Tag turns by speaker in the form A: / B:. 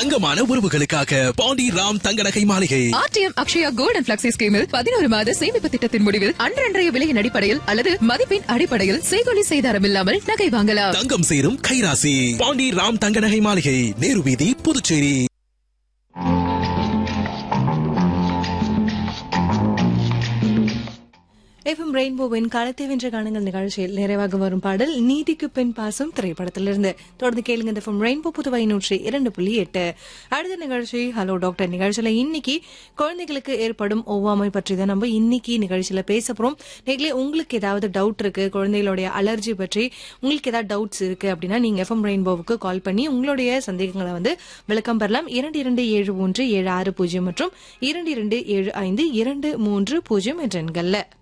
A: தங்கமான உறவுகளுக்காக Pandi Ram Thanga Nagai Maligai
B: RTM Akshaya gold and flexi ஸ்கீமில் பதினோரு மாத சேமிப்பு திட்டத்தின் முடிவில் அன்றன்றைய விலையின் அடிப்படையில் அல்லது மதிப்பின் அடிப்படையில் செய்கொலி செய்தாரம் இல்லாமல் நகை வாங்கலாம்
A: தங்கம் சேரும் கைராசி பாண்டி ராம் தங்க நகை மாளிகை நேரு வீதி புதுச்சேரி
C: எஃப்எம் ரெயின்போவின் காலத்தை வென்ற காணுங்கள் நிகழ்ச்சியில் நிறைவாக வரும் பாடல் நீதிக்கு பெண் பாசம் திரைப்படத்திலிருந்து தொடர்ந்து கேளுங்க இந்த எஃப்எம் ரெயின்போ புதுவை நூற்றி இரண்டு புள்ளி எட்டு அடுத்த நிகழ்ச்சி ஹலோ டாக்டர் நிகழ்ச்சியில இன்னைக்கு குழந்தைகளுக்கு ஏற்படும் ஒவ்வாமை பற்றி தான் நம்ம இன்னைக்கு நிகழ்ச்சியில பேச போறோம் நேர்களே உங்களுக்கு ஏதாவது டவுட் இருக்கு குழந்தைகளுடைய அலர்ஜி பற்றி உங்களுக்கு ஏதாவது டவுட்ஸ் இருக்கு அப்படின்னா நீங்க எஃப்எம் ரெயின்போவுக்கு கால் பண்ணி உங்களுடைய சந்தேகங்களை வந்து விளக்கம் பெறலாம் இரண்டு இரண்டு ஏழு ஒன்று ஏழு ஆறு பூஜ்ஜியம் மற்றும் இரண்டு இரண்டு ஏழு ஐந்து இரண்டு மூன்று பூஜ்ஜியம் என்ற எண்கள்ல